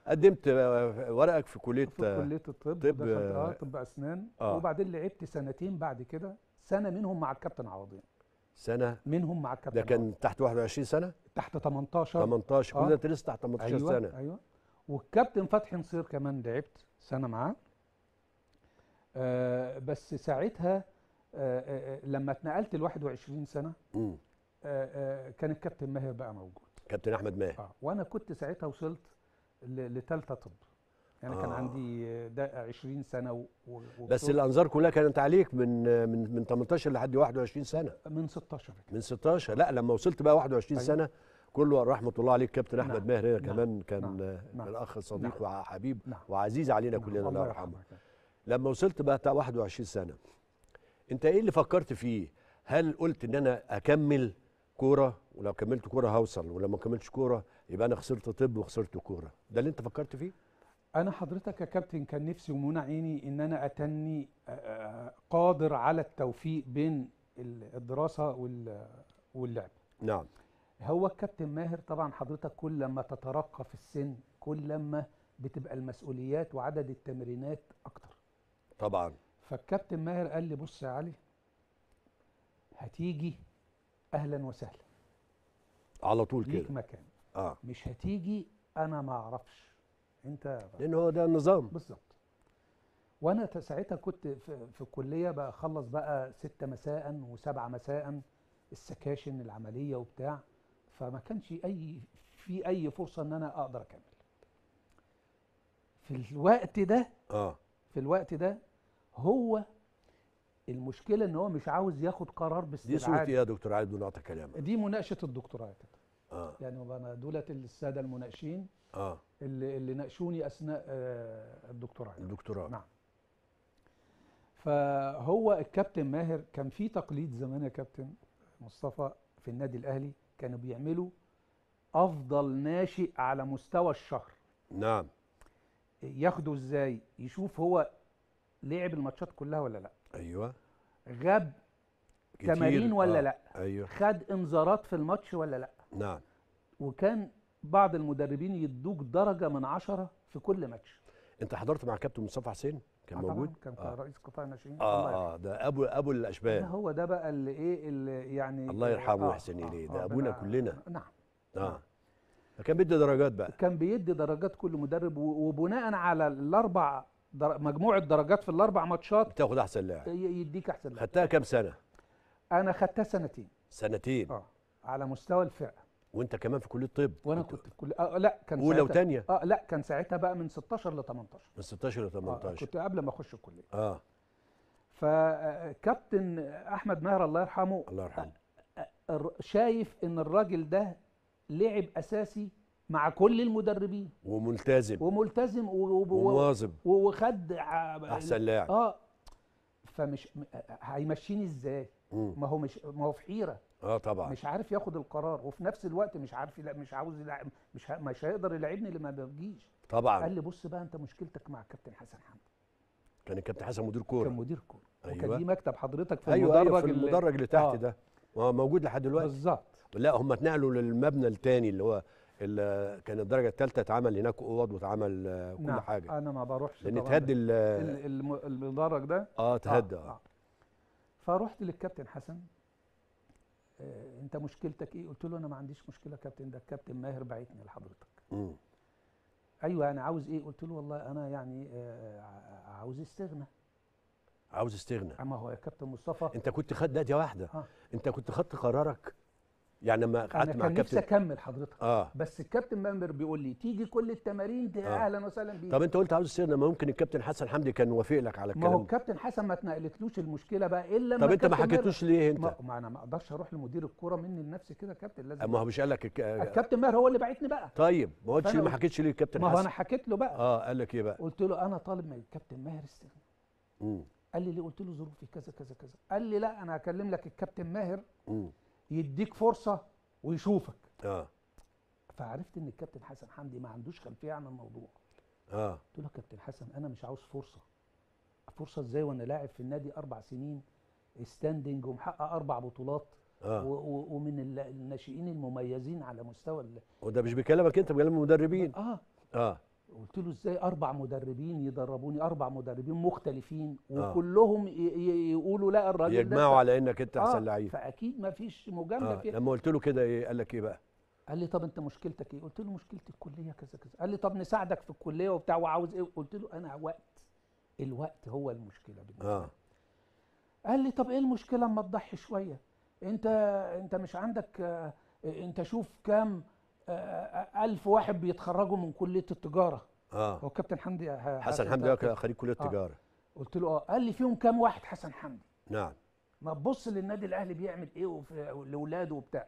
قدمت آه، ورقك في كليه في آه، كليه الطب طب، دخلت آه، اه طب اسنان آه. وبعدين لعبت سنتين بعد كده سنه منهم مع الكابتن عوضين سنه منهم مع الكابتن ده كان تحت 21 سنه تحت 18 18 كل آه. ده انت لسه تحت 18 ايوه سنه ايوه والكابتن فتحي نصير كمان لعبت سنه معاه آه بس ساعتها آه آه آه، لما اتنقلت ل 21 سنه مم. آه آه كان الكابتن ماهر بقى موجود كابتن احمد ماهر اه وانا كنت ساعتها وصلت ل- لتالتة طب يعني كان آه. عندي آه، ده 20 سنه و... و... بس وصلت الانظار كلها كانت عليك من من من 18 لحد 21 سنه من 16 كده. من 16 لا لما وصلت بقى 21 أيوة. سنه كله رحمه الله عليك كابتن نعم. احمد ماهر هنا نعم. كمان كان نعم. آه، نعم. الاخ صديق نعم. وحبيب نعم. وعزيز علينا نعم. كلنا الله يرحمه يرحمه. لما وصلت بقى بتاع 21 سنه انت ايه اللي فكرت فيه هل قلت ان انا اكمل كوره ولو كملت كوره هوصل ولو ما كملتش كوره يبقى انا خسرت طب وخسرت كوره ده اللي انت فكرت فيه انا حضرتك يا كابتن كان نفسي ومنى عيني ان انا اتني آه، آه، قادر على التوفيق بين ال- الدراسه وال- واللعب نعم هو الكابتن ماهر طبعا حضرتك كل لما تترقى في السن كل لما بتبقى المسؤوليات وعدد التمرينات اكتر طبعا فالكابتن ماهر قال لي بص يا علي هتيجي اهلا وسهلا على طول ليك كده مكان اه مش هتيجي انا ما اعرفش انت لان هو ده النظام بالظبط وانا ت- ساعتها كنت في, في الكليه بخلص بقى ستة مساء وسبعة مساء السكاشن العمليه وبتاع فما كانش اي في اي فرصه ان انا اقدر اكمل في الوقت ده اه في الوقت ده هو المشكله ان هو مش عاوز ياخد قرار دي صورة باستبعاد ايه يا دكتور علي بدون قطع كلامك دي مناقشه الدكتوراه يا كابتن. اه يعني انا دولت الساده المناقشين اه اللي اللي ناقشوني اثناء آه، الدكتوراه الدكتوراه نعم فهو الكابتن ماهر كان في تقليد زمان يا كابتن مصطفى في النادي الاهلي كانوا بيعملوا افضل ناشئ على مستوى الشهر نعم ياخده ازاي يشوف هو لعب الماتشات كلها ولا لا ايوه غاب كتير. تمارين ولا آه. لا ايوه خد انذارات في الماتش ولا لا نعم وكان بعض المدربين يدوك درجه من عشرة في كل ماتش انت حضرت مع كابتن مصطفى حسين كان آه طبعاً، موجود كان آه. رئيس قطاع الناشئين الله يرحمه. اه اه ده ابو ابو ده الاشبال هو ده بقى اللي ايه اللي يعني الله يرحمه آه، ويحسن آه، إليه، آه، ده أبونا ربنا- كلنا. نعم اه فكان بيدي درجات بقى كان بيدي درجات كل مدرب و- وبناء على الاربع در... مجموعه درجات في الاربع ماتشات بتاخد احسن لاعب ي- يديك احسن لاعب. خدتها كام سنه انا خدتها سنتين سنتين اه على مستوى الفرقه وانت كمان في كليه طب وانا كنت في كل آه لا كان اولى ساعتها وثانيه اه لا كان ساعتها بقى من 16 ل 18 من 16 ل آه 18 كنت قبل ما اخش الكليه اه فكابتن احمد ماهر الله يرحمه الله يرحمه الر- شايف ان الراجل ده لعب اساسي مع كل المدربين وملتزم وملتزم و- و- و- ومواظب و- وخد ع- احسن لاعب اه فمش م- هيمشيني ازاي مم. ما هو مش ما هو في حيره اه طبعا مش عارف ياخد القرار وفي نفس الوقت مش عارف يلا مش عاوز يلعب مش ه... مش هيقدر يلعبني اللي ما بيجيش قال طبعا لي بص بقى انت مشكلتك مع الكابتن حسن حمدي كان الكابتن حسن مدير كان كوره مدير كوره أيوة. وكان دي مكتب حضرتك في ايوه المدرج ايوه في اللي- المدرج اللي تحت آه. ده وهو موجود لحد دلوقتي بالظبط لا هم اتنقلوا للمبنى الثاني اللي هو اللي كان الدرجه الثالثه اتعمل هناك اوض واتعمل آه، كل نعم حاجه انا ما بروحش لان طبعاً. اتهد ال- ال- الم- المدرج ده اه اتهد آه. اه آه. فرحت للكابتن حسن آه انت مشكلتك ايه قلت له انا ما عنديش مشكله يا كابتن ده الكابتن ماهر بعتني لحضرتك مم. ايوه انا عاوز ايه قلت له والله انا يعني آه ع- عاوز استغنى عاوز استغنى اما هو يا كابتن مصطفى انت كنت خد دقيقه واحده آه. انت كنت خدت قرارك يعني لما انا قعدت مع كان نفسي الكابتن اكمل حضرتك اه بس الكابتن مامبر بيقول لي تيجي كل التمارين ده آه. اهلا وسهلا بيك طب انت قلت عاوز استغنى ما ممكن الكابتن حسن حمدي كان وافق لك على ما هو الكلام ده الكابتن حسن ما اتنقلتلوش المشكله بقى الا لما طب انت ما الكابتن ماهر- حكيتوش ليه انت ما, ما انا ما اقدرش اروح لمدير الكوره مني لنفسي كده يا كابتن لازم ما هو مش قال لك الك... الكابتن ماهر هو اللي بعتني بقى طيب ما قلتش فأنا ليه ما قلت- حكيتش ليه الكابتن ما هو حسن انا حكيت له بقى اه قال لك ايه بقى قلت له انا طالب من الكابتن ماهر استغنى مم. قال لي ليه قلت له ظروفي كذا كذا كذا قال لي لا انا هكلم لك الكابتن ماهر مم. يديك فرصه ويشوفك اه فعرفت ان الكابتن حسن حمدي ما عندوش خلفيه عن الموضوع اه قلت له يا كابتن حسن انا مش عاوز فرصه فرصه ازاي وانا لاعب في النادي اربع سنين ستاندنج ومحقق اربع بطولات و- اه و- ومن ال- الناشئين المميزين على مستوى ال- وده مش بيكلمك انت بيكلم المدربين اه اه قلت له ازاي اربع مدربين يدربوني اربع مدربين مختلفين آه. وكلهم ي- ي- يقولوا لا الراجل ده يجمعوا على انك انت آه، احسن لعيب فاكيد ما فيش مجامله آه. فيها لما قلت له كده ايه قال لك ايه بقى قال لي طب انت مشكلتك ايه قلت له مشكلتي الكليه كذا كذا قال لي طب نساعدك في الكليه وبتاع وعاوز ايه قلت له انا وقت الوقت هو المشكله بالنسبه لي اه قال لي طب ايه المشكله اما تضحي شويه انت انت مش عندك آه، انت شوف كام آه، آه، ألف واحد بيتخرجوا من كليه التجاره اه هو كابتن حمدي ه- حسن ه- حمدي أنت- ده خريج كليه آه. التجاره قلت له اه قال لي فيهم كام واحد حسن حمدي نعم ما تبص للنادي الاهلي بيعمل ايه وفي- لاولاده وبتاع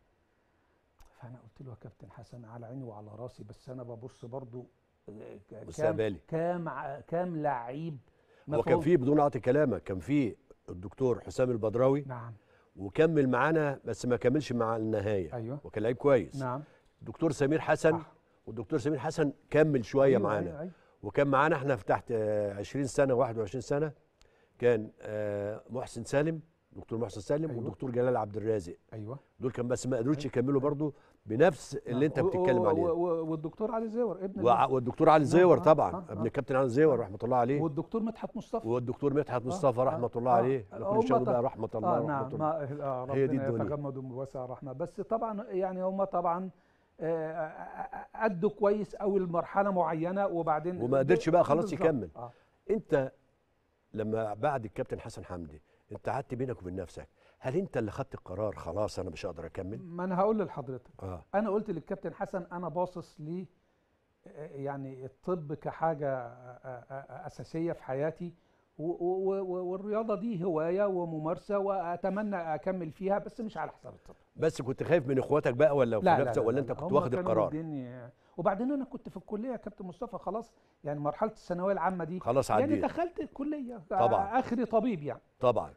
فانا قلت له يا كابتن حسن على عيني وعلى راسي بس انا ببص برضو آه، ك- كام مستقبلي. كام ع- كام لعيب هو كان مفهوم؟ في بدون اعطي كلامك كان في الدكتور حسام البدراوي نعم وكمل معانا بس ما كملش مع النهايه ايوه وكان لعيب كويس نعم الدكتور سمير حسن صح. والدكتور سمير حسن كمل شويه أيوة، معانا أيوة، أيوة. وكان معانا احنا في تحت آه، 20 سنه 21 سنه كان آه، محسن سالم دكتور محسن سالم أيوة. والدكتور جلال عبد الرازق ايوه دول كان بس ما قدروش يكملوا برضو بنفس اللي انت بتتكلم عليه والدكتور علي زاور ابن وع- والدكتور علي زيور آه، طبعا آه، ابن آه. الكابتن علي زيور آه. رحمه الله عليه والدكتور مدحت مصطفى والدكتور مدحت مصطفى آه، رحمه الله آه، عليه آه، احنا هم كل شغل طب- بقى رحمه الله اه رحمه نعم الله ما آه هي دي ربنا الدنيا. يتغمدهم بواسع الرحمه بس طبعا يعني هم طبعا آه، آه، آه، ادوا كويس قوي لمرحله معينه وبعدين وما قدرش بقى خلاص بالظبط. يكمل. آه. انت لما بعد الكابتن حسن حمدي انت قعدت بينك وبين نفسك هل انت اللي خدت القرار خلاص انا مش هقدر اكمل ما انا هقول لحضرتك اه انا قلت للكابتن حسن انا باصص ل يعني الطب كحاجه آه، آه، آه، اساسيه في حياتي و- و- و- والرياضه دي هوايه وممارسه واتمنى اكمل فيها بس مش على حساب الطب بس كنت خايف من اخواتك بقى ولا في لا لا نفسك لا ولا لا انت لا. كنت هم واخد كانوا القرار مديني- وبعدين انا كنت في الكليه يا كابتن مصطفى خلاص يعني مرحله الثانويه العامه دي خلاص يعني عديت دخلت الكليه طبعاً. اخري طبيب يعني طبعا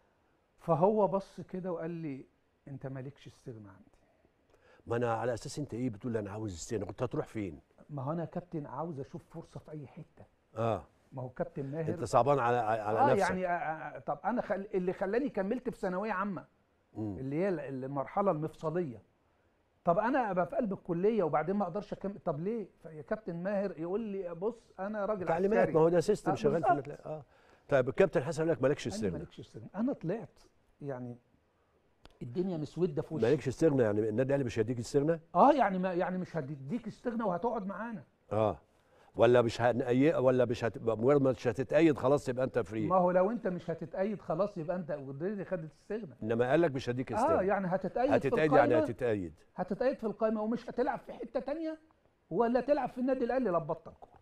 فهو بص كده وقال لي انت مالكش استغنى عندي ما انا على اساس انت ايه بتقول انا عاوز استنى كنت هتروح فين ما هو انا يا كابتن عاوز اشوف فرصه في اي حته اه ما هو كابتن ماهر انت صعبان على على اه نفسك يعني آه آه طب انا خل... اللي خلاني كملت في ثانويه عامه مم. اللي هي ال- المرحله المفصليه طب انا ابقى في قلب الكليه وبعدين ما اقدرش اكمل طب ليه يا كابتن ماهر يقول لي بص انا راجل تعليمات عسكري ما هو ده سيستم آه، شغال في بالظبط. النتلا- اه طيب الكابتن حسن قال لك مالكش قال لي استغنى مالكش استغنى انا طلعت يعني الدنيا مسوده في وشي مالكش استغنى يعني النادي الاهلي مش هيديك استغنى اه يعني ما يعني مش هديك استغنى وهتقعد معانا اه ولا مش هنأي ولا مش هتبقى مجرد ما مش هتتأيد خلاص يبقى انت فري ما هو لو انت مش هتتأيد خلاص يبقى انت اوريدي خدت استغنى انما قال لك مش هديك اه استغنى يعني هتتأيد في هتتأيد يعني القايمه هتتأيد هتتأيد في القايمه ومش هتلعب في حته تانية ولا تلعب في النادي الاهلي لا تبطل كوره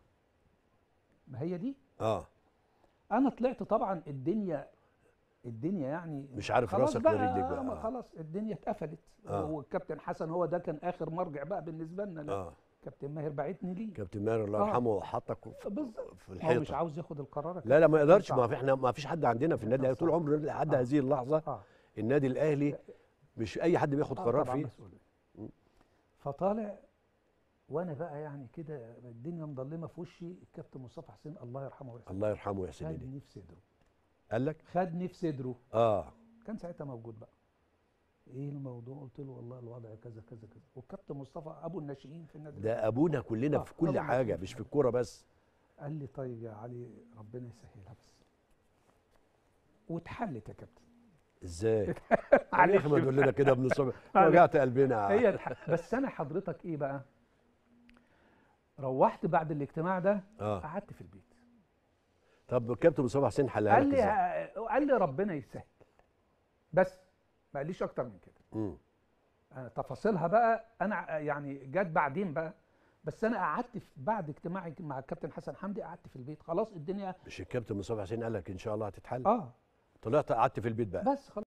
ما هي دي اه انا طلعت طبعا الدنيا الدنيا يعني مش عارف خلاص راسك من بقى رجليك بقى. آه، ما آه. خلاص الدنيا اتقفلت آه. والكابتن حسن هو ده كان اخر مرجع بقى بالنسبه لنا لا اه كابتن ماهر بعتني ليه كابتن ماهر الله آه. يرحمه حطك في- بالظبط في هو مش الحيطه عاوز ياخد القرار يا لا لا ما كابتن. يقدرش كان ما صعب. في احنا ما فيش حد عندنا في النادي كان الاهلي طول صعب. عمره لحد آه. هذه اللحظه اه النادي الاهلي مش اي حد بياخد آه، قرار طبعاً فيه مسؤولية. م. فطالع وانا بقى يعني كده الدنيا مظلمه في وشي الكابتن مصطفى حسين الله يرحمه ويحسن الله يرحمه ويحسن اليه خدني في صدره قال لك خدني في صدره اه كان ساعتها موجود بقى ايه الموضوع قلت له والله الوضع كذا كذا كذا والكابتن مصطفى ابو الناشئين في النادي ده ابونا كلنا آه، في كل أبو حاجه الناشئين مش في في الكوره بس قال لي طيب يا علي ربنا يسهلها بس واتحلت يا كابتن ازاي يا معلش اخي ما تقول لنا كده من الصبح معلش. وجعت قلبنا هي اتح... بس انا حضرتك ايه بقى روحت بعد الاجتماع ده اه قعدت في البيت طب الكابتن مصطفى حسين حلها قال لك لي ازاي قال لي ربنا يسهل بس ما قاليش اكتر من كده مم. أنا تفاصيلها بقى انا ع- يعني جت بعدين بقى بس انا قعدت في بعد اجتماعي مع الكابتن حسن حمدي قعدت في البيت خلاص الدنيا مش الكابتن مصطفى حسين قال لك ان شاء الله هتتحل اه طلعت قعدت في البيت بقى بس خلاص